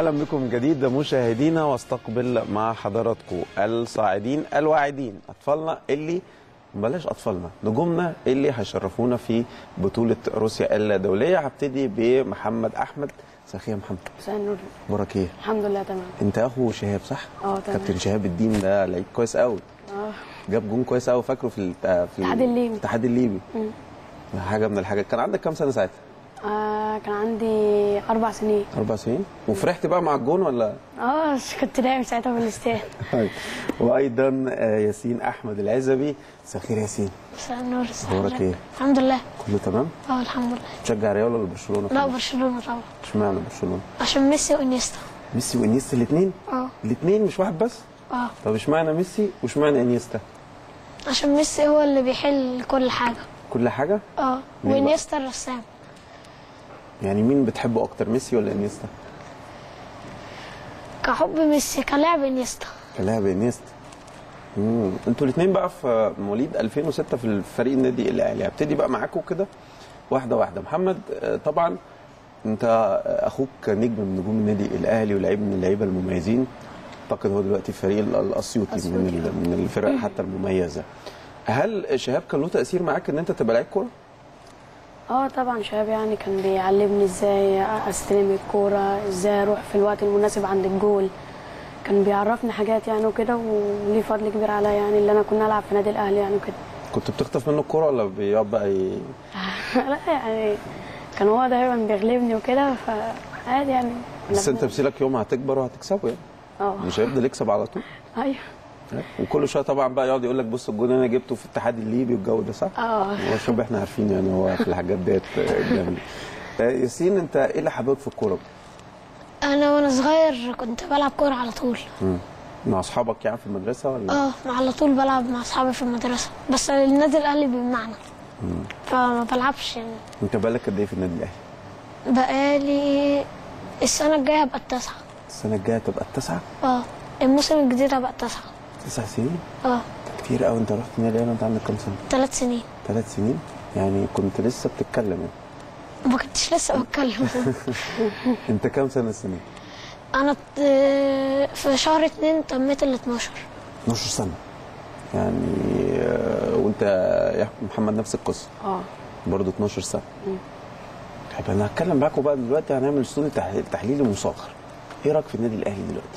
اهلا بكم من جديد مشاهدينا واستقبل مع حضراتكم الصاعدين الواعدين اطفالنا اللي بلاش اطفالنا نجومنا اللي هيشرفونا في بطوله روسيا الدوليه هبتدي بمحمد احمد مساء يا محمد مساء النور اخبارك ايه الحمد لله تمام انت اخو شهاب صح اه تمام كابتن شهاب الدين ده لعيب كويس قوي اه جاب جون كويس قوي فاكره في الت- في الاتحاد الليبي. الاتحاد الليبي مم. حاجه من الحاجات كان عندك كام سنه ساعتها آه كان عندي اربع سنين اربع سنين وفرحت بقى مع الجون ولا اه كنت نايم ساعتها في الاستاد طيب. وايضا آه، ياسين احمد العزبي مساء الخير يا ياسين مساء النور أخبارك إيه؟ الحمد لله كله تمام اه الحمد لله تشجع ريال ولا برشلونه لا برشلونة طبعا اشمعنى برشلونه عشان ميسي وانيستا ميسي وانيستا الاثنين اه الاثنين مش واحد بس اه طب اشمعنى ميسي واشمعنى انيستا عشان ميسي هو اللي بيحل كل حاجة كل حاجه اه بقى؟ وانيستا الرسام يعني مين بتحبه اكتر ميسي ولا انيستا كحب ميسي كلاعب انيستا كلاعب انيستا امم انتوا الاثنين بقى في مواليد 2006 في الفريق النادي الاهلي هبتدي بقى معاكم كده واحده واحده محمد آه، طبعا انت آه، اخوك نجم من نجوم النادي الاهلي ولاعيب من اللعيبه المميزين اعتقد هو دلوقتي في فريق ال- الاسيوطي أسيوطي، من ال- من الفرق حتى المميزه هل شهاب كان له تاثير معاك ان انت تبقى لعيب كوره اه طبعا شباب يعني كان بيعلمني ازاي استلم الكوره ازاي اروح في الوقت المناسب عند الجول كان بيعرفني حاجات يعني وكده وليه فضل كبير عليا يعني اللي انا كنا العب في نادي الاهلي يعني وكده كنت بتخطف منه الكوره ولا بيقعد بقى ي... لا يعني كان هو دايما بيغلبني وكده فعادي يعني كنا بس انت بن- بسيلك يوم هتكبر وهتكسبه يعني اه مش هيفضل يكسب على طول ايوه وكل شويه طبعا بقى يقعد يقول لك بص الجون انا جبته في الاتحاد الليبي والجو ده صح؟ اه هو شباب احنا عارفين يعني هو في الحاجات ديت جامد آه، ياسين انت ايه اللي حبيبك في الكوره؟ انا وانا صغير كنت بلعب كورة على طول مم. مع اصحابك يعني في المدرسه ولا؟ اه على طول بلعب مع اصحابي في المدرسة بس النادي الاهلي بيمنعنا فما بلعبش يعني انت بقالك قد ايه في النادي الاهلي؟ بقالي السنة الجاية هبقى التاسعة السنه الجايه تبقى التاسعه؟ اه الموسم الجديد هبقى التاسعة تسع سنين؟ اه كتير قوي انت رحت النادي الاهلي وانت عندك كام سنه؟ ثلاث سنين ثلاث سنين؟ يعني كنت لسه بتتكلم يعني ما كنتش لسه بتكلم انت كام سنه السنه؟ انا ت- في شهر اتنين تميت ال 12 12 سنه يعني آه، وانت يا محمد نفس القصه اه برضه 12 سنه طيب انا هتكلم معاكم بقى دلوقتي هنعمل استوديو تح- تحليلي مصغر ايه رايك في النادي الاهلي دلوقتي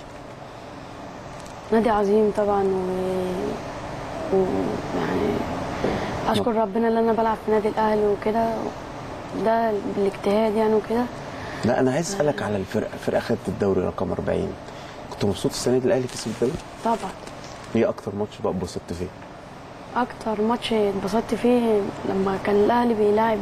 نادي عظيم طبعا و... و... يعني اشكر ربنا ان انا بلعب في نادي الاهلي وكده ده بالاجتهاد يعني وكده لا انا عايز اسالك على الفرقه الفرقه خدت الدوري رقم 40 كنت مبسوط السنه دي الاهلي كسب الدوري طبعا ايه اكتر ماتش بقى اتبسطت فيه اكتر ماتش اتبسطت فيه لما كان الاهلي بيلاعب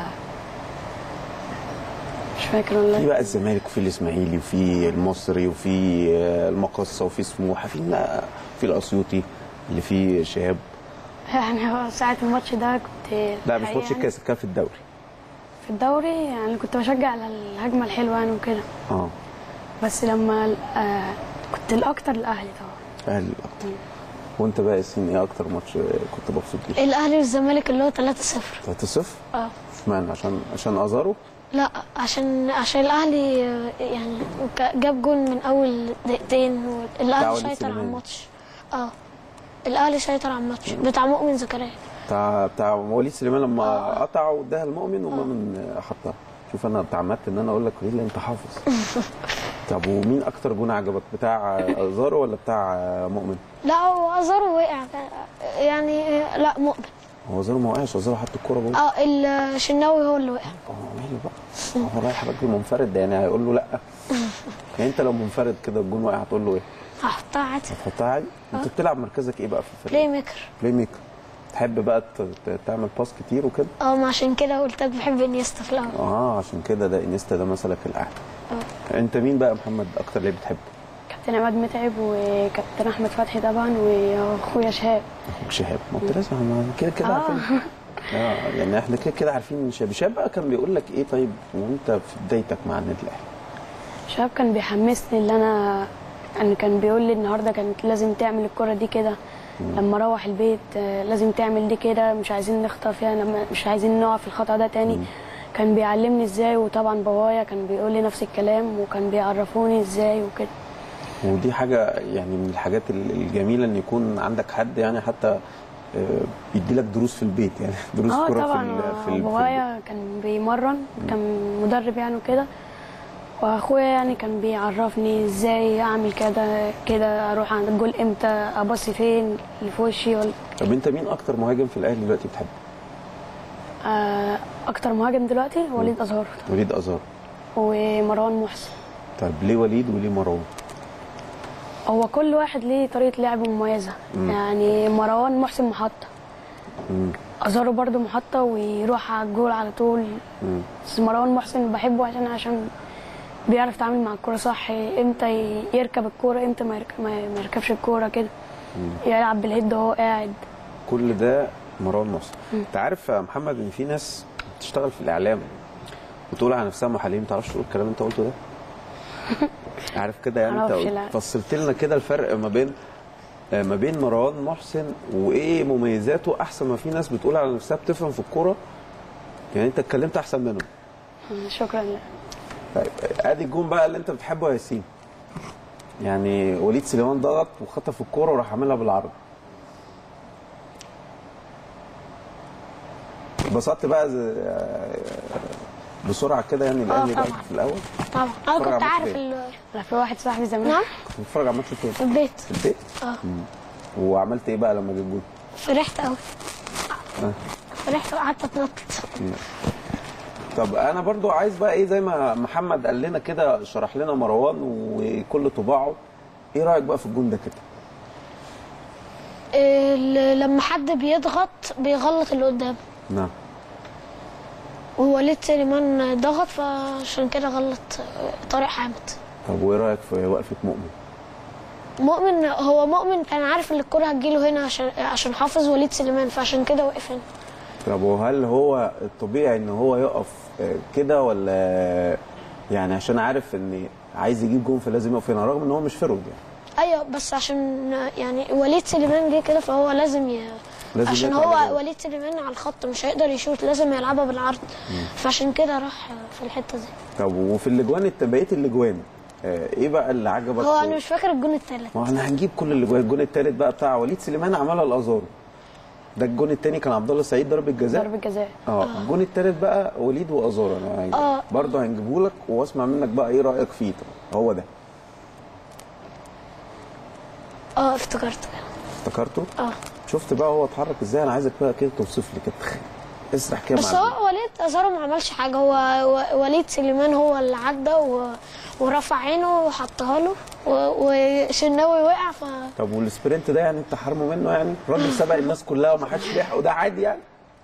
مش فاكر في والله بقى الزمالك وفي الاسماعيلي وفي المصري وفي آه، المقصه وفي سموحه في لا في الاسيوطي اللي فيه شهاب يعني هو ساعة الماتش ده كنت لا مش الحقيقة ماتش يعني الكاس كان في الدوري في الدوري يعني كنت بشجع على الهجمة الحلوة يعني وكده اه بس لما ال- آه كنت الاكتر الاهلي طبعا الاهلي اكتر وانت بقى ياسين ايه اكتر ماتش آه، كنت مبسوط بيه الاهلي والزمالك اللي هو 3 0 3-0 اه اشمعنى عشان عشان ازارو لا عشان عشان الاهلي آه، يعني ك- جاب جون من اول دقيقتين بتاع الاهلي وليد سيطر على سليمان. الماتش اه الاهلي سيطر على الماتش بتاع مؤمن زكريا بتاع بتاع وليد سليمان لما قطع واداها المؤمن ومؤمن حطها شوف انا اتعمدت ان انا اقول لك وليد انت حافظ طب ومين اكتر جون عجبك بتاع زارو ولا بتاع مؤمن لا هو ازارو وقع يعني آه، لا مؤمن هو زارو ما وقعش زارو حط الكوره جوه اه الشناوي هو اللي وقع اه ماله بقى هو رايح راجل منفرد ده يعني هيقول له لا يعني انت لو منفرد كده الجون واقع هتقول له ايه؟ هحطها عادي هتحطها عادي انت بتلعب مركزك ايه بقى في الفريق؟ بلاي ميكر بلاي ميكر تحب بقى ت- ت- تعمل باس كتير وكده اه ما عشان كده قلت لك بحب انيستا في الاول اه عشان كده ده انيستا ده مثلك الاعلى انت مين بقى يا محمد اكتر لعيب بتحبه كابتن عماد متعب وكابتن احمد فتحي طبعا واخويا شهاب اخوك شهاب ما انت لازم ما كده كده آه. عارفين اه يعني احنا كده كده عارفين ان شهاب شهاب بقى كان بيقول لك ايه طيب وانت في بدايتك مع النادي الاهلي شهاب كان بيحمسني اللي انا يعني كان بيقول لي النهارده كانت لازم تعمل الكرة دي كده لما اروح البيت آه، لازم تعمل دي كده مش عايزين نخطأ فيها لما مش عايزين نقع في الخطأ ده تاني كان بيعلمني ازاي وطبعا بابايا كان بيقول لي نفس الكلام وكان بيعرفوني ازاي وكده ودي حاجه يعني من الحاجات ال- الجميله ان يكون عندك حد يعني حتى بيدي لك دروس في البيت يعني دروس اه كوره في طبعا ال- في, ال- في البيت. بابايا كان بيمرن كان مدرب يعني وكده واخويا يعني كان بيعرفني ازاي اعمل كده كده اروح عند الجول امتى ابصي فين اللي في وشي ولا طب انت مين اكتر مهاجم في الاهلي دلوقتي بتحبه؟ آه، اكتر مهاجم دلوقتي وليد ازهر وليد ازار ومروان محسن طيب ليه وليد وليه مروان؟ هو كل واحد ليه طريقه لعب مميزه يعني مروان محسن محطه مم. ازارو برضو محطه ويروح على الجول على طول مم. بس مروان محسن بحبه عشان عشان بيعرف يتعامل مع الكوره صح امتى يركب الكوره امتى ما يركب ما ما يركبش الكوره كده يلعب بالهيد وهو قاعد كل ده مروان محسن انت عارف يا محمد ان في ناس بتشتغل في الاعلام وتقول على نفسها محللين ما تعرفش تقول الكلام اللي انت قلته ده عارف كده يعني انت معرفش، قلت- لا. فصلت لنا كده الفرق ما بين آه، ما بين مروان محسن وايه مميزاته احسن ما في ناس بتقول على نفسها بتفهم في الكوره يعني انت اتكلمت احسن منهم شكرا لك طيب ادي الجون بقى اللي انت بتحبه يا ياسين يعني وليد سليمان ضغط وخطف الكوره وراح عاملها بالعرض اتبسطت بقى ز- بسرعه كده يعني الاهلي طبعا. بقى في الاول طبعا انا اتفرج على كنت الماتش عارف فين؟ ال- انا في واحد صاحبي زمان نعم بتتفرج على الماتش فين؟ في البيت في البيت؟ اه وعملت ايه بقى لما جه الجول؟ فرحت قوي آه. فرحت وقعدت اتنطط طب انا برضو عايز بقى ايه زي ما محمد قال لنا كده شرح لنا مروان وكل طباعه ايه رايك بقى في الجون ده كده؟ ال- لما حد بيضغط بيغلط اللي قدامه نعم ووليد سليمان ضغط فعشان كده غلط طارق حامد طب وايه رايك في وقفه مؤمن؟ مؤمن هو مؤمن كان عارف ان الكرة هتجيله هنا عشان عشان حافظ وليد سليمان فعشان كده وقف هنا طب وهل هو الطبيعي ان هو يقف آه، كده ولا يعني عشان عارف ان عايز يجيب جون فلازم يقف هنا رغم ان هو مش فرود يعني ايوه بس عشان يعني وليد سليمان جه كده فهو لازم ي... لازم عشان يقطع هو بالجول. وليد سليمان على الخط مش هيقدر يشوط لازم يلعبها بالعرض فعشان كده راح في الحته دي طب وفي الاجوان الت- بقيه الاجوان آه، ايه بقى اللي عجبك هو انا مش فاكر الجون الثالث ما احنا هنجيب كل الاجوان الجون الثالث بقى بتاع وليد سليمان عملها لازارو ده الجون الثاني كان عبد الله السعيد ضربه جزاء ضربه جزاء اه الجون الثالث بقى وليد وازارو انا عايز آه. برضه هنجيبه لك واسمع منك بقى ايه رايك فيه طبعا هو ده اه افتكرت افتكرته اه شفت بقى هو اتحرك ازاي انا عايزك بقى كده توصف لي كده اسرح كده بس مع هو وليد ازارو ما عملش حاجه هو و- وليد سليمان هو اللي عدى و... ورفع عينه وحطها له و... وشناوي وقع ف طب والسبرنت ده يعني انت حرمه منه يعني الراجل سبق الناس كلها وما حدش لحقه ده عادي يعني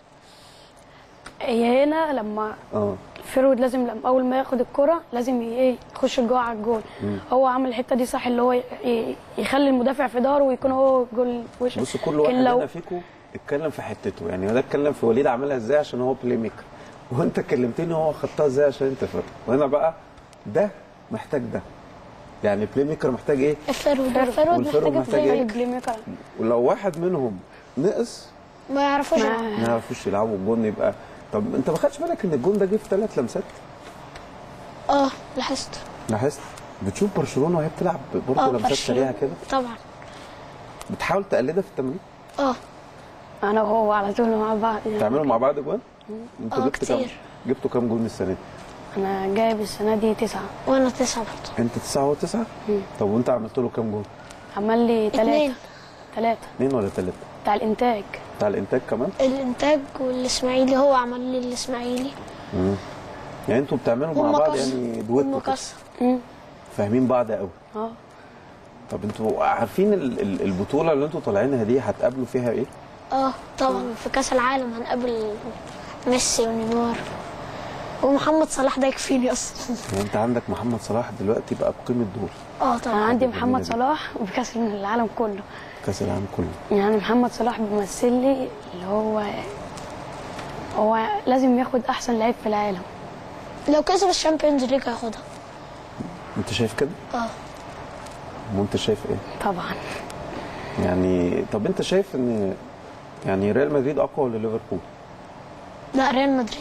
هي هنا لما اه الفيرود لازم لما اول ما ياخد الكرة لازم ي- ايه يخش جوه على الجول هو عمل الحته دي صح اللي هو ي- ي- يخلي المدافع في ظهره ويكون هو جول في وشه بص كل واحد لكن لو هنا فيكم اتكلم في حتته يعني هو ده اتكلم في وليد عملها ازاي عشان هو بلاي ميكر وانت كلمتني هو خدتها ازاي عشان انت فرق وهنا بقى ده محتاج ده يعني البلاي ميكر محتاج ايه الفرود الفرود والفرود محتاج محتاج بلاي إيه؟ البلاي ميكر ولو واحد منهم نقص ما يعرفوش ما- يلعبوا. ما يعرفوش يلعبوا الجون يبقى طب انت ما خدتش بالك ان الجون ده جه في ثلاث لمسات اه لاحظت لاحظت بتشوف برشلونه وهي بتلعب برضه اه لمسات برشلونة. سريعه كده طبعا بتحاول تقلدها في التمرين اه انا وهو على طول مع بعض يعني. تعملوا مع بعض جوان انتوا اه جبتوا كام كتير. جبتوا كام جون السنه دي انا جايب السنه دي تسعه وانا تسعه برضه انت تسعه وهو تسعه طب وانت عملت له كام جون عمل لي اتنين ثلاثه ثلاثه اثنين ولا ثلاثه بتاع الانتاج بتاع الانتاج كمان الانتاج والاسماعيلي هو عمل لي الاسماعيلي يعني انتوا بتعملوا مع بعض والمقص يعني دويتو كده. والمقص مم. فاهمين بعض قوي اه طب انتوا عارفين ال- ال- البطوله اللي انتوا طالعينها دي هتقابلوا فيها ايه اه طبعا في كاس العالم هنقابل ميسي ونيمار ومحمد صلاح ده يكفيني اصلا يعني انت عندك محمد صلاح دلوقتي بقى بقيمه دول اه انا طبعا عندي جميلة محمد دي. صلاح بكاس العالم كله كاس العالم كله يعني محمد صلاح بيمثل لي اللي هو هو لازم ياخد احسن لعيب في العالم لو كسب الشامبيونز ليج هياخدها انت شايف كده اه وانت شايف ايه طبعا يعني طب انت شايف ان يعني ريال مدريد اقوى ولا ليفربول لا ريال مدريد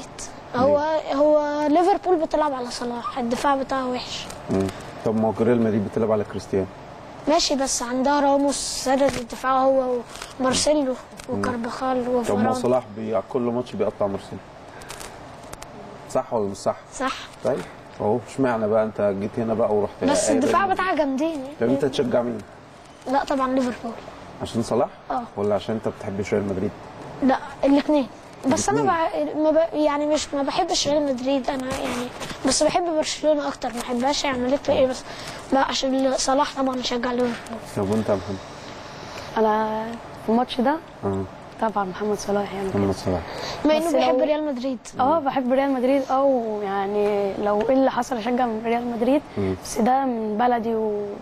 هو هو ليفربول بتلعب على صلاح الدفاع بتاعه وحش مم. طب ما هو ريال مدريد بتلعب على كريستيانو ماشي بس عندها راموس سدد الدفاع هو ومارسيلو وكارباخال طب ما هو وفاران صلاح بي... كل ماتش بيقطع مرسل صح ولا مش صح؟ صح طيب اهو اشمعنى بقى انت جيت هنا بقى ورحت بس قايل الدفاع ريال بتاعها جامدين مدريد. طب انت تشجع مين؟ لا طبعا ليفربول عشان صلاح؟ اه. ولا عشان انت بتحب ريال مدريد؟ لا الاثنين بس انا الاتنين. بع... ما ب... يعني مش ما بحبش ريال مدريد انا يعني بس بحب برشلونه اكتر ما بحبهاش يعني ليه ايه بس لا عشان صلاح طبعا اشجع ليفربول طب وانت يا محمد؟ انا في الماتش ده اه طبعا محمد صلاح يعني كده. محمد صلاح مع بس انه بيحب لو- ريال مدريد اه بحب ريال مدريد اه ويعني لو ايه اللي حصل اشجع من ريال مدريد مم. بس ده من بلدي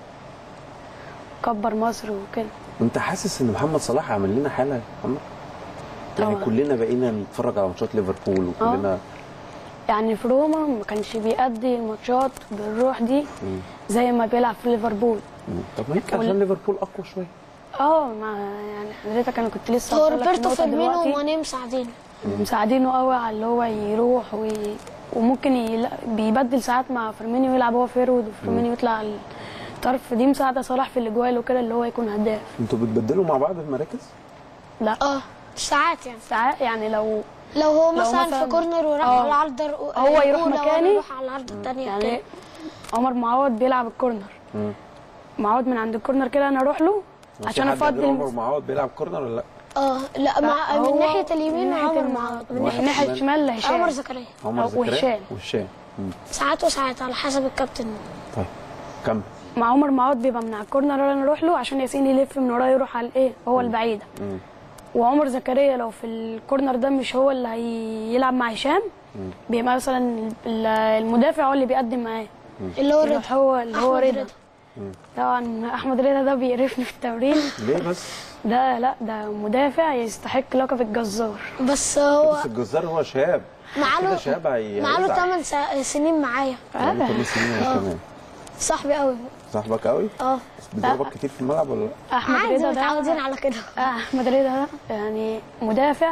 وكبر مصر وكده انت حاسس ان محمد صلاح عمل لنا حاله يا محمد؟ يعني طبعا. كلنا بقينا نتفرج على ماتشات ليفربول وكلنا يعني في روما ما كانش بيأدي الماتشات بالروح دي زي ما بيلعب في ليفربول مم. طب ما يمكن وال- عشان ليفربول اقوى شويه اه ما يعني حضرتك انا كنت لسه هو هقول لك روبرتو النقطة فيرمينو دلوقتي. وماني مساعدينه مساعدينه قوي على اللي هو يروح وي... وممكن يلا... بيبدل ساعات مع فيرمينيو يلعب هو فيرود وفيرمينيو يطلع على الطرف دي مساعده صلاح في الاجوال وكده اللي هو يكون هداف انتوا بتبدلوا مع بعض في مراكز؟ لا اه ساعات يعني ساعات يعني لو لو هو لو مثلا, مثلاً- في كورنر وراح آه. على العرض هو يروح مكاني. يروح على العرض الثانيه يعني عمر معوض بيلعب الكورنر مم. معوض من عند الكورنر كده انا اروح له عشان في حد غير عمر افضل معوض بيلعب كورنر ولا لا؟ اه لا مع هو من ناحيه اليمين من ناحية عمر الم- معوض من من ناحيه ناحيه الشمال هشام عمر زكريا عمر أو زكريا وهشام. وهشام مم. ساعات وساعات على حسب الكابتن طيب كمل مع عمر معوض بيبقى من على الكورنر انا اروح له عشان ياسين يلف من ورايا يروح على الايه هو البعيده مم. وعمر زكريا لو في الكورنر ده مش هو اللي هيلعب مع هشام بيبقى مثلا ال- المدافع هو اللي بيقدم معاه اللي هو رضا يروح هو اللي هو أحمد رضا طبعا احمد رضا ده بيقرفني في التمرين ليه بس؟ ده لا ده مدافع يستحق لقب الجزار بس هو بس الجزار هو شاب كده معاله شاب هي معاله هيزعل. 8 سنين معايا يعني كل سنين هو كمان صاحبي قوي صاحبك قوي؟ اه بس بيضربك كتير في الملعب ولا لا؟ احمد عادي رضا متعودين ده على كده آه، احمد رضا ده يعني مدافع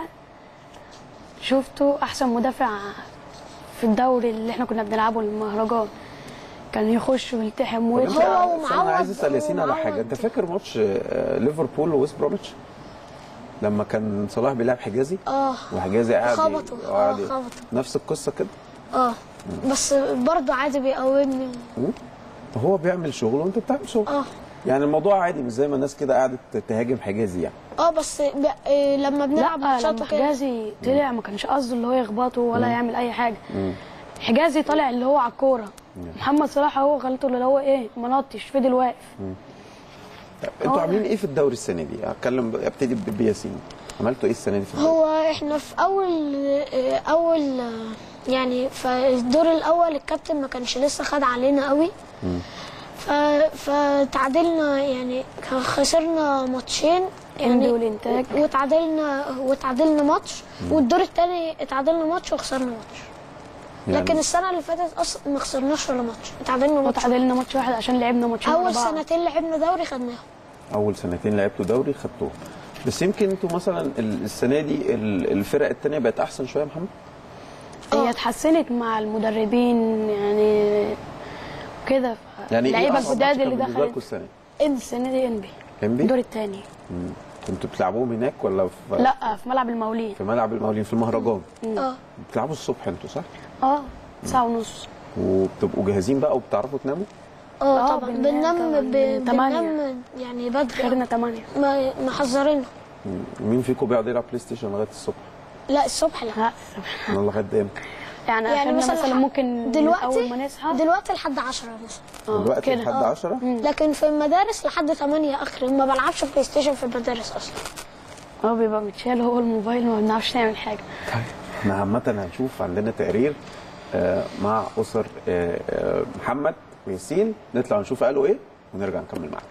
شفته احسن مدافع في الدوري اللي احنا كنا بنلعبه المهرجان كان يخش ويلتحم طب انت- ويدخل بس انا عايز ومعوض- اسال ياسين على حاجه ومعوض. انت فاكر ماتش آه، ليفربول وويست بروميتش لما كان صلاح بيلعب حجازي اه وحجازي قاعد خبطوا. قاعد- اه، خبطوا. نفس القصه كده اه بس برضه عادي بيقومني هو بيعمل شغل وانت بتعمل شغل اه يعني الموضوع عادي مش زي ما الناس كده قعدت تهاجم حجازي يعني اه بس ب... إيه لما لا بنلعب ماتشات لما وكده حجازي طلع ما كانش قصده اللي هو يخبطه ولا يعمل اي حاجه حجازي طالع اللي هو على الكوره محمد صلاح هو غلطه اللي هو ايه ما نطش فضل واقف طب انتوا هو- عاملين ايه في الدوري السنه دي؟ هتكلم ابتدي ب- بياسين عملتوا ايه السنه دي في الدوري؟ هو احنا في اول آه، اول آه، يعني في الدور الاول الكابتن ما كانش لسه خد علينا قوي ف... فتعادلنا يعني خسرنا ماتشين اندي يعني والانتاج وتعادلنا وتعادلنا ماتش والدور الثاني اتعادلنا ماتش وخسرنا ماتش يعني لكن السنه اللي فاتت اصلا ما خسرناش ولا ماتش اتعادلنا ماتش وتعادلنا ماتش واحد عشان لعبنا ماتشين ورا اول بعض. سنتين لعبنا دوري خدناهم اول سنتين لعبتوا دوري خدتوه بس يمكن انتوا مثلا ال- السنه دي ال- الفرق الثانيه بقت احسن شويه يا محمد؟ هي اتحسنت مع المدربين يعني كده ف- يعني اللعيبه أصعب الجداد ماتش اللي كان بالنسبه لكم دخلت السنه دي؟ امس السنه دي انبي انبي؟ الدور الثاني مم. كنتوا بتلعبوهم هناك ولا في لا في ملعب المولين في ملعب المقاولين في المهرجان؟ اه بتلعبوا الصبح انتوا صح؟ اه ساعه ونص وبتبقوا جاهزين بقى وبتعرفوا تناموا؟ اه آه، طبعا بننام بننام طبعاً ب- من تمانية. بننام يعني بدري خيرنا ثمانية ما- محذرينه مم. مين فيكم بيقعد يلعب بلاي ستيشن لغايه الصبح؟ لا الصبح لا لا انا لغايه امتى؟ يعني, يعني يعني مثلا مثلا لح- ممكن من دلوقتي اول ما نصحى دلوقتي لحد 10 مثلا آه، دلوقتي كده. لحد 10 لكن في المدارس لحد 8 اخر ما بلعبش بلاي ستيشن في المدارس اصلا هو بيبقى متشال هو الموبايل ما بنعرفش نعمل حاجه طيب احنا عامة هنشوف عندنا تقرير آه، مع أسر آه، آه، محمد وياسين نطلع نشوف قالوا إيه ونرجع نكمل معاهم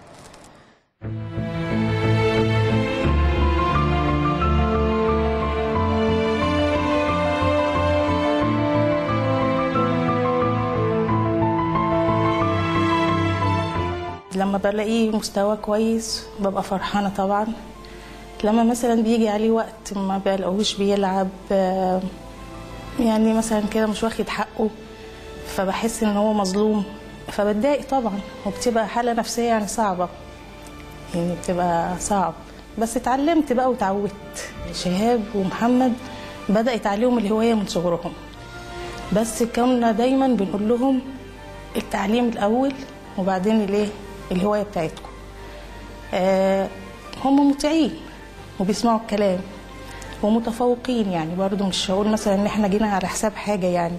لما بلاقيه مستوى كويس ببقى فرحانة طبعا لما مثلا بيجي عليه وقت ما بلاقوش بيلعب آه، يعني مثلا كده مش واخد حقه فبحس ان هو مظلوم فبتضايق طبعا وبتبقى حاله نفسيه يعني صعبه يعني بتبقى صعب بس اتعلمت بقى وتعودت شهاب ومحمد بدأت عليهم الهواية من صغرهم بس كنا دايما بنقول لهم التعليم الأول وبعدين الايه الهواية بتاعتكم آه هم مطيعين وبيسمعوا الكلام ومتفوقين يعني برضو مش هقول مثلا ان احنا جينا على حساب حاجة يعني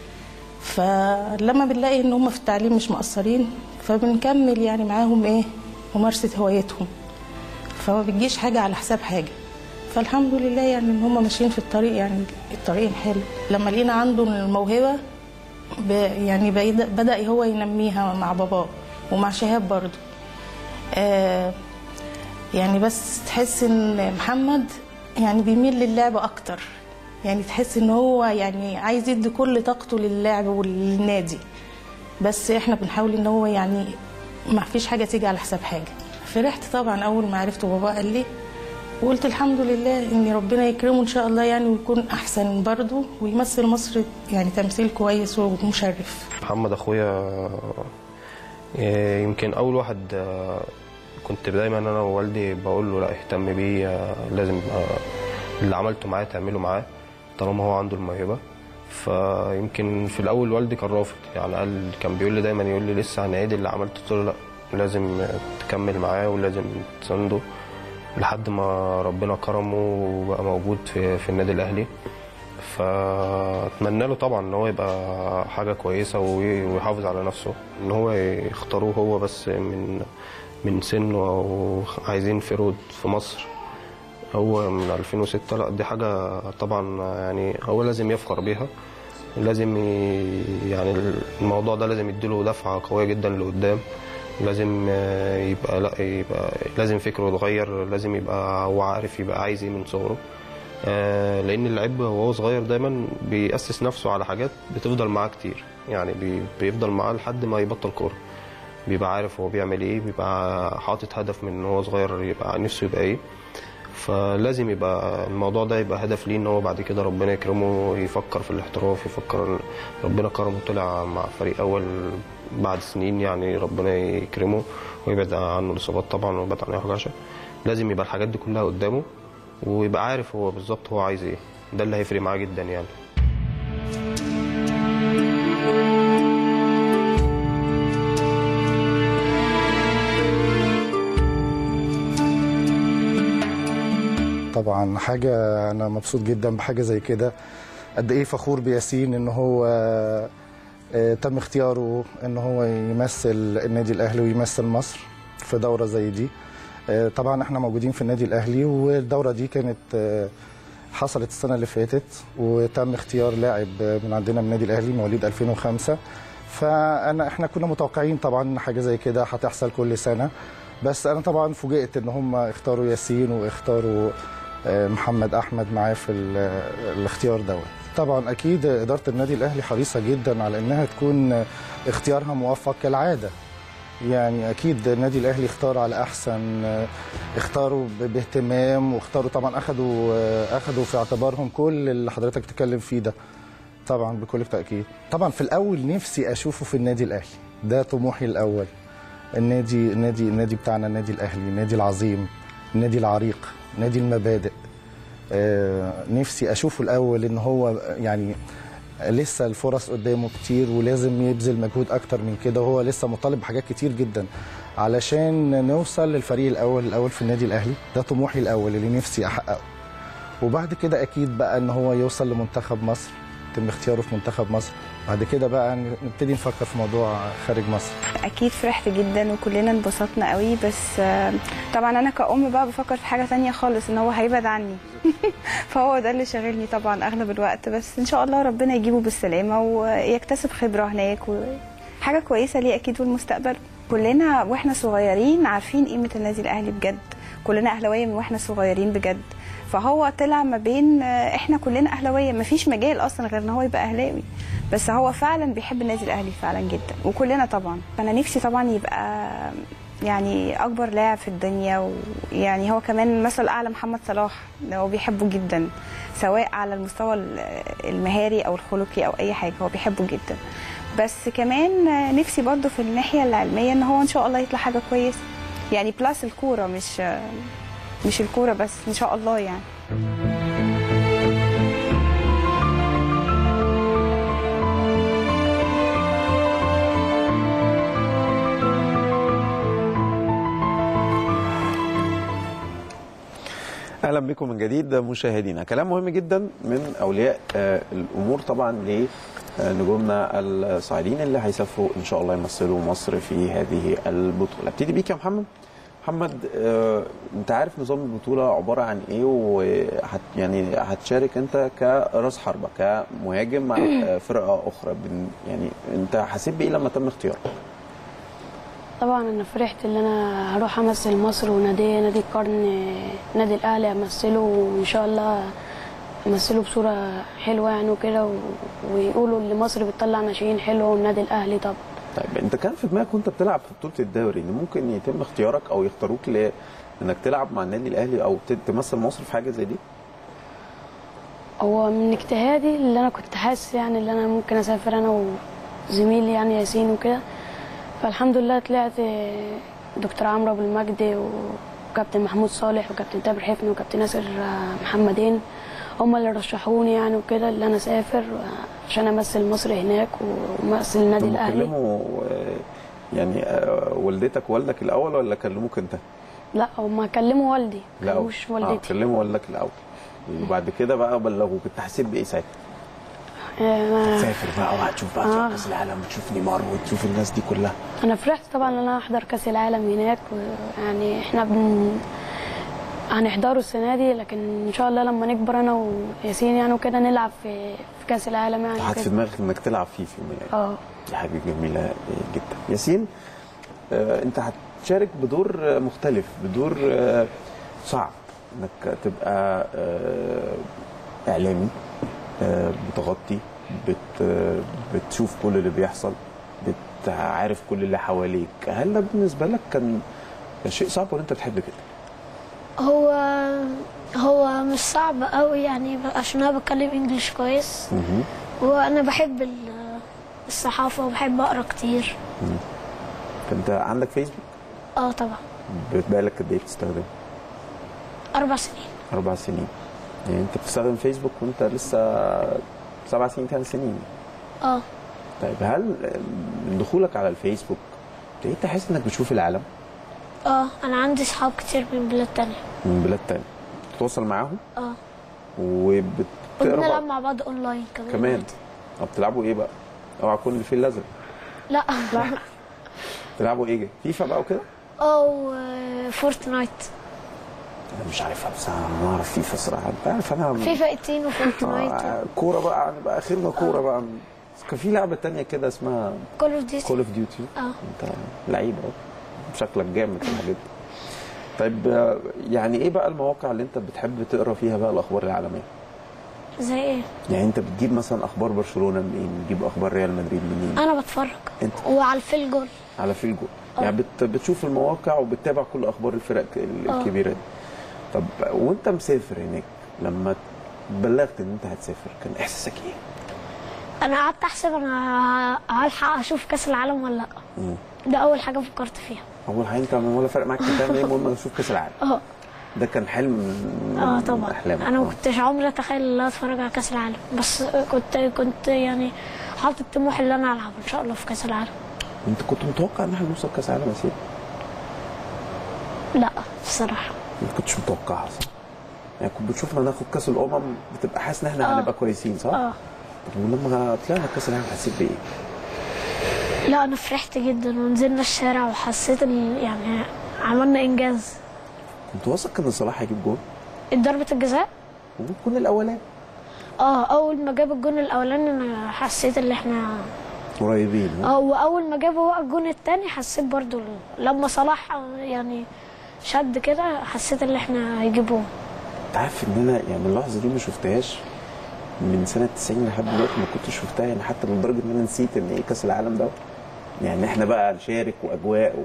فلما بنلاقي ان هم في التعليم مش مقصرين فبنكمل يعني معاهم ايه ممارسة هوايتهم فما بتجيش حاجة على حساب حاجة فالحمد لله يعني ان هم ماشيين في الطريق يعني الطريق حلو لما لقينا عنده الموهبة ب يعني بيد- بدأ هو ينميها مع باباه ومع شهاب برضه آه يعني بس تحس ان محمد يعني بيميل للعب اكتر يعني تحس ان هو يعني عايز يدي كل طاقته للعب وللنادي بس احنا بنحاول ان هو يعني ما فيش حاجه تيجي على حساب حاجه فرحت طبعا اول ما عرفت بابا قال لي وقلت الحمد لله ان ربنا يكرمه ان شاء الله يعني ويكون احسن برضه ويمثل مصر يعني تمثيل كويس ومشرف محمد اخويا آه، يمكن اول واحد آه، كنت دايما انا ووالدي بقول له لا اهتم بيه آه، لازم آه، اللي عملته معاه تعمله معاه طالما هو عنده الموهبه فيمكن في الاول والدي كان رافض يعني قال كان بيقول لي دايما يقول لي لسه هنعيد اللي عملته قلت له لا لازم آه، تكمل معاه ولازم تسنده لحد ما ربنا كرمه وبقى موجود في في النادي الاهلي فاتمنى له طبعا ان هو يبقى حاجه كويسه وي- ويحافظ على نفسه ان هو يختاروه هو بس من من سنه او عايزين فرود في مصر هو من 2006 لا دي حاجه طبعا يعني هو لازم يفخر بيها لازم ي- يعني الموضوع ده لازم يديله دفعه قويه جدا لقدام لازم آه، يبقى لا يبقى لازم فكره يتغير لازم يبقى هو عارف يبقى عايز ايه من صغره آه، لان اللعيب وهو صغير دايما بيأسس نفسه على حاجات بتفضل معاه كتير يعني بي- بيفضل معاه لحد ما يبطل كوره بيبقى عارف هو بيعمل ايه بيبقى حاطط هدف من ان هو صغير يبقى نفسه يبقى ايه فلازم يبقى الموضوع ده يبقى هدف ليه ان هو بعد كده ربنا يكرمه يفكر في الاحتراف يفكر ربنا كرمه طلع مع فريق اول بعد سنين يعني ربنا يكرمه ويبعد عنه الاصابات طبعا ويبعد عنه حاجه عشان لازم يبقى الحاجات دي كلها قدامه ويبقى عارف هو بالظبط هو عايز ايه ده اللي هيفرق معاه جدا يعني طبعا حاجة أنا مبسوط جدا بحاجة زي كده قد إيه فخور بياسين إن هو آه، تم اختياره إن هو يمثل النادي الأهلي ويمثل مصر في دورة زي دي آه، طبعا احنا موجودين في النادي الأهلي والدورة دي كانت آه، حصلت السنة اللي فاتت وتم اختيار لاعب من عندنا من النادي الأهلي مواليد 2005 فأنا احنا كنا متوقعين طبعا إن حاجة زي كده هتحصل كل سنة بس أنا طبعا فوجئت إن هم اختاروا ياسين واختاروا آه، محمد احمد معاه في ال- الاختيار دوت طبعا اكيد اداره النادي الاهلي حريصه جدا على انها تكون اختيارها موفق كالعاده يعني اكيد النادي الاهلي اختار على احسن آه، اختاروا ب- باهتمام واختاروا طبعا اخذوا آه، اخذوا في اعتبارهم كل اللي حضرتك بتتكلم فيه ده طبعا بكل تاكيد طبعا في الاول نفسي اشوفه في النادي الاهلي ده طموحي الاول النادي النادي النادي بتاعنا النادي الاهلي النادي العظيم النادي العريق نادي المبادئ آه، نفسي اشوفه الاول ان هو يعني لسه الفرص قدامه كتير ولازم يبذل مجهود اكتر من كده وهو لسه مطالب بحاجات كتير جدا علشان نوصل للفريق الاول الاول في النادي الاهلي ده طموحي الاول اللي نفسي احققه وبعد كده اكيد بقى ان هو يوصل لمنتخب مصر يتم اختياره في منتخب مصر بعد كده بقى نبتدي نفكر في موضوع خارج مصر اكيد فرحت جدا وكلنا انبسطنا قوي بس آه، طبعا انا كأم بقى بفكر في حاجة تانية خالص ان هو هيبعد عني فهو ده اللي شاغلني طبعا اغلب الوقت بس ان شاء الله ربنا يجيبه بالسلامة ويكتسب خبرة هناك وحاجة كويسة ليه اكيد في المستقبل كلنا واحنا صغيرين عارفين قيمة النادي الاهلي بجد كلنا اهلاويه من واحنا صغيرين بجد فهو طلع ما بين آه، احنا كلنا اهلاويه مفيش مجال اصلا غير ان هو يبقى اهلاوي بس هو فعلا بيحب النادي الاهلي فعلا جدا وكلنا طبعا فانا نفسي طبعا يبقى يعني اكبر لاعب في الدنيا ويعني هو كمان مثل اعلى محمد صلاح هو بيحبه جدا سواء على المستوى ال- المهاري او الخلقي او اي حاجه هو بيحبه جدا بس كمان نفسي برضه في الناحيه العلميه ان هو ان شاء الله يطلع حاجه كويسه يعني بلس الكوره مش مش الكوره بس ان شاء الله يعني اهلا بكم من جديد مشاهدينا كلام مهم جدا من اولياء آه، الامور طبعا لنجومنا الصاعدين اللي هيسافروا ان شاء الله يمثلوا مصر في هذه البطوله ابتدي بيك يا محمد محمد آه، انت عارف نظام البطوله عباره عن ايه وهت يعني هتشارك انت كراس حربه كمهاجم مع آه، فرقه اخرى بن- يعني انت حسيت بايه لما تم اختيارك طبعا انا فرحت ان انا هروح امثل مصر ونادي نادي القرن نادي الاهلي امثله وان شاء الله امثله بصوره حلوه يعني وكده و- ويقولوا ان مصر بتطلع ناشئين حلوه والنادي الاهلي طبعا طيب انت كان في دماغك وانت بتلعب في بطوله الدوري ان ممكن يتم اختيارك او يختاروك ل انك تلعب مع النادي الاهلي او ت- تمثل مصر في حاجه زي دي؟ هو من اجتهادي اللي انا كنت حاسس يعني اللي انا ممكن اسافر انا وزميلي يعني ياسين وكده فالحمد لله طلعت دكتور عمرو ابو المجد وكابتن محمود صالح وكابتن تامر حفني وكابتن ناصر محمدين هم اللي رشحوني يعني وكده اللي انا اسافر عشان امثل مصر هناك وامثل النادي طب الاهلي كلموا آه، يعني آه، والدتك والدك الاول ولا كلموك انت؟ لا هم كلموا والدي لا مش اه والدتي كلموا والدك الاول وبعد كده بقى بلغوك انت حسيت بايه ساعتها؟ آه، تسافر بقى وهتشوف بقى آه. كاس العالم وتشوف نيمار وتشوف الناس دي كلها انا فرحت طبعا ان انا احضر كاس العالم هناك يعني احنا بن هنحضره السنه دي لكن ان شاء الله لما نكبر انا وياسين يعني وكده نلعب في في كاس العالم يعني حاطط في وكده. دماغك انك تلعب فيه في يوم من الأيام. اه دي حاجه جميله جدا ياسين آه، انت هتشارك بدور آه، مختلف بدور آه، صعب انك تبقى آه، اعلامي آه، بتغطي بت آه، بتشوف كل اللي بيحصل بتعرف كل اللي حواليك هل ده بالنسبه لك كان شيء صعب ولا انت بتحب كده هو هو مش صعب قوي يعني عشان انا بتكلم انجليش كويس مهم. وانا بحب ال- الصحافه وبحب اقرا كتير انت عندك فيسبوك اه طبعا بقالك قد ايه بتستخدمه اربع سنين اربع سنين يعني انت بتستخدم فيسبوك وانت لسه سبع سنين ثمان سنين اه طيب هل من دخولك على الفيسبوك ابتديت تحس انك بتشوف العالم اه انا عندي صحاب كتير من بلاد تانية من بلاد تانية بتتواصل معاهم اه وبتقرا وبنلعب بعض مع بعض اونلاين كمان كمان طب بتلعبوا ايه بقى؟ اوعى تكون الفيل الازرق لا بتلعبوا ايه؟ فيفا بقى وكده؟ او فورتنايت انا مش عارفها بس انا اعرف فيفا الصراحه انت عارف انا فيفا 18 وفورتنايت آه، كوره بقى نبقى اخرنا كوره بقى كان في لعبه تانية كده اسمها كول اوف ديوتي كول اوف ديوتي اه انت لعيب اهو شكلك جامد في الحاجات دي طيب آه، يعني ايه بقى المواقع اللي انت بتحب تقرا فيها بقى الاخبار العالميه؟ زي ايه يعني انت بتجيب مثلا اخبار برشلونه منين؟ بتجيب اخبار ريال مدريد منين؟ انا بتفرج انت وعلى الفيل جول على في الجول يعني بت بتشوف المواقع وبتتابع كل اخبار الفرق ال- اه. الكبيره دي طب وانت مسافر هناك لما بلغت ان انت هتسافر كان احساسك ايه؟ انا قعدت احسب انا هلحق اشوف كاس العالم ولا لا مم. ده اول حاجه فكرت فيها اول حاجه انت ولا فرق معاك تعمل ايه المهم اشوف كاس العالم اه ده كان حلم من اه من طبعا احلامك انا ما آه. كنتش عمري اتخيل ان انا اتفرج على كاس العالم بس كنت كنت يعني حاطط طموح ان انا العب ان شاء الله في كاس العالم انت كنت متوقع ان احنا نوصل كاس العالم يا سيدي؟ لا بصراحه ما كنتش متوقعها صح؟ يعني كنت بتشوفنا ناخد كاس الامم بتبقى حاسس ان احنا اه. هنبقى كويسين صح؟ اه طب ولما طلعنا كاس العالم حسيت بايه؟ لا انا فرحت جدا ونزلنا الشارع وحسيت ان يعني عملنا انجاز كنت واثق ان صلاح هيجيب جول ضربه الجزاء والجول الاولاني اه اول ما جاب الجون الاولاني انا حسيت ان احنا قريبين ها؟ اه واول ما جابوا بقى الجون التاني حسيت برضو لما صلاح يعني شد كده حسيت ان احنا هيجيبوه انت عارف ان انا يعني اللحظه دي ما شفتهاش من سنه 90 لحد دلوقتي ما كنتش شفتها يعني حتى لدرجه ان انا نسيت ان ايه كاس العالم ده يعني احنا بقى نشارك واجواء و...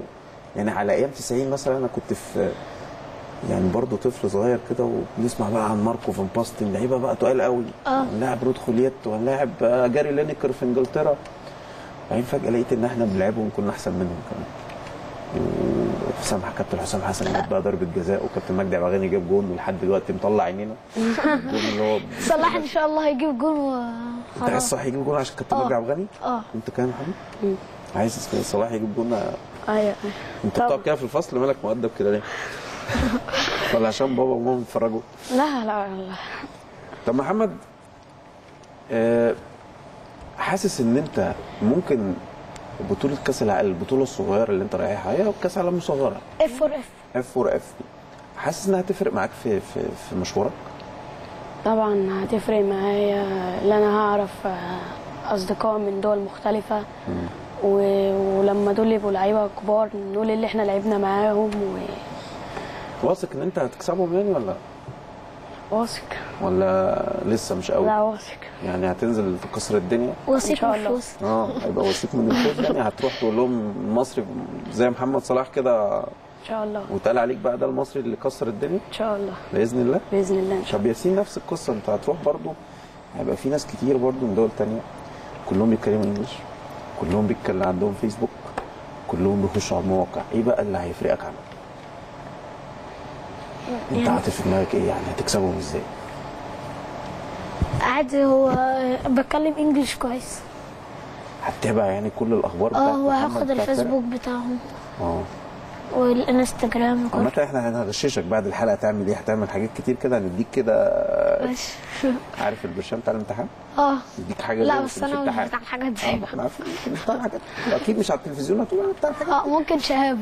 يعني على ايام 90 مثلا انا كنت في يعني برضه طفل صغير كده وبنسمع بقى عن ماركو فان باستن لعيبه بقى تقال قوي آه. لاعب رود خوليت ولاعب آه، جاري لينيكر في انجلترا بعدين فجاه لقيت ان احنا بنلعبهم كنا احسن منهم كمان وحسام كابتن حسام حسن جاب بقى ضربه جزاء وكابتن مجدي عبد الغني جاب جون ولحد دلوقتي مطلع عينينا الجون اللي هو صلاح ان شاء الله هيجيب جون انت عايز وخلاص صلاح يجيب جون عشان كابتن آه. مجدي عبد الغني اه انت كمان يا محمد عايز صلاح يجيب جون ايوه انت طبعا. بتقعد كده في الفصل مالك مؤدب كده ليه؟ ولا عشان بابا وماما بيتفرجوا؟ لا لا لا طب محمد آه، حاسس ان انت ممكن بطولة كأس العالم البطولة الصغيرة اللي انت رايحها هي كأس عالم مصغرة اف فور اف اف 4 اف حاسس انها هتفرق معاك في في في مشوارك؟ طبعا هتفرق معايا ان انا هعرف آه، اصدقاء من دول مختلفة و- ولما دول يبقوا لعيبة كبار نقول اللي احنا لعبنا معاهم واثق ان انت هتكسبهم يعني ولا وواثق ولا لسه مش قوي؟ لا واثق يعني هتنزل تكسر الدنيا؟ وثيق شاء من الله. الفوز اه هيبقى وثيق من الفوز يعني هتروح تقول لهم المصري زي محمد صلاح كده ان شاء الله واتقال عليك بقى ده المصري اللي كسر الدنيا ان شاء الله باذن الله باذن الله ان شاء طب ياسين نفس القصه انت هتروح برضو هيبقى في ناس كتير برضو من دول تانية كلهم بيتكلموا انجلش كلهم بيتكلم عندهم فيسبوك كلهم بيخشوا على المواقع ايه بقى اللي هيفرقك عنهم انت يعني- عاطف في دماغك ايه يعني هتكسبهم ازاي عادي هو بتكلم انجلش كويس هتتابع يعني كل الاخبار بتاعت اه محمد وهاخد بتاعت الفيسبوك بتاعهم فرق؟ اه والانستجرام وكله عامة احنا هنغششك بعد الحلقه تعمل ايه هتعمل حاجات كتير كده هنديك كده ماشي عارف البرشام بتاع الامتحان اه نديك حاجه لا زي بس في انا مش الامتحان. بتاع الحاجات اه دي ما احنا عارفين إنت بتاع الحاجات اكيد مش على التلفزيون هتقول انا بتاع الحاجات اه ممكن شهاب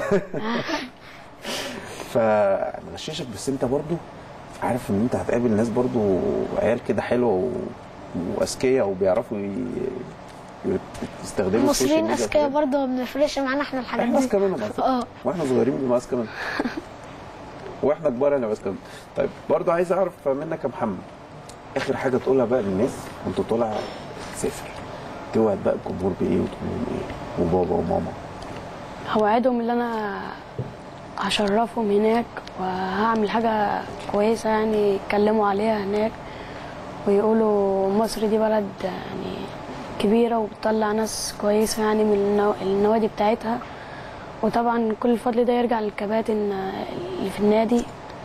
فنغششك بس انت برضو عارف ان انت هتقابل ناس برضو عيال كده حلوه و... واذكياء وبيعرفوا ي... ي- يستخدموا السوشيال المصريين ميديا اذكياء في- برضه ما بنفرقش معانا احنا الحاجات احنا دي اذكى منهم على فكرة. اه واحنا صغيرين بنبقى اذكى منهم واحنا كبار انا اذكى منهم طيب برضو عايز اعرف منك يا محمد اخر حاجه تقولها بقى للناس وانت طالع تسافر توعد بقى الجمهور بايه وتقول لهم ايه وبابا وماما هوعدهم ان انا هشرفهم هناك وهعمل حاجة كويسة يعني يتكلموا عليها هناك ويقولوا مصر دي بلد يعني كبيرة وبتطلع ناس كويسة يعني من النو- النوادي بتاعتها وطبعا كل الفضل ده يرجع للكباتن اللي في النادي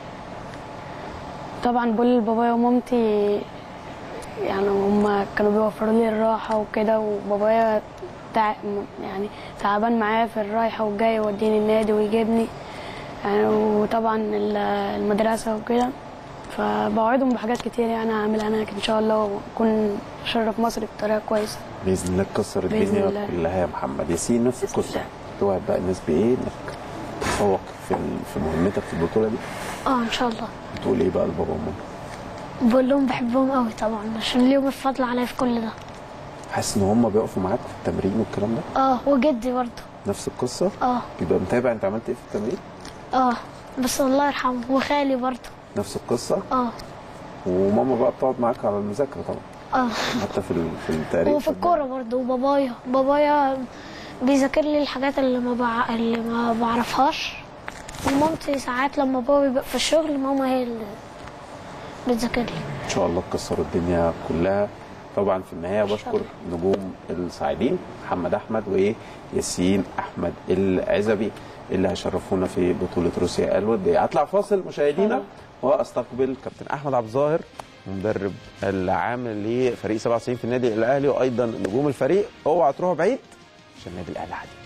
طبعا بقول لبابايا ومامتي يعني هما كانوا بيوفروا لي الراحة وكده وبابايا تع... يعني تعبان معايا في الرايحة والجاية يوديني النادي ويجيبني يعني وطبعا ال- المدرسة وكده فبوعدهم بحاجات كتير يعني هعملها هناك ان شاء الله واكون اشرف مصر بطريقة كويسة باذن الله تكسر بإذن الدنيا الله. كلها يا محمد ياسين نفس بإذن القصه الله. توعد بقى الناس بايه انك تتفوق في ال- في مهمتك في البطوله دي اه ان شاء الله تقول ايه بقى لبابا وماما بقول لهم بحبهم قوي طبعا عشان ليهم الفضل عليا في كل ده حاسس ان هم بيقفوا معاك في التمرين والكلام ده اه وجدي برضه نفس القصه اه بيبقى متابع انت عملت ايه في التمرين اه بس الله يرحمه وخالي برضه نفس القصه اه وماما بقى بتقعد معاك على المذاكره طبعا اه حتى في ال- في التاريخ وفي الكورة برضه وبابايا بابايا بيذاكر لي الحاجات اللي ما بع... اللي ما بعرفهاش ومامتي ساعات لما بابا بيبقى في الشغل ماما هي اللي بتذاكر لي ان شاء الله تكسروا الدنيا كلها طبعا في النهايه بشكر نجوم الصاعدين محمد احمد وياسين احمد العزبي اللي هيشرفونا في بطوله روسيا الوديه اطلع فاصل مشاهدينا واستقبل كابتن احمد عبد الظاهر مدرب العام لفريق 97 في النادي الاهلي وايضا نجوم الفريق اوعى تروحوا بعيد عشان النادي الاهلي حديث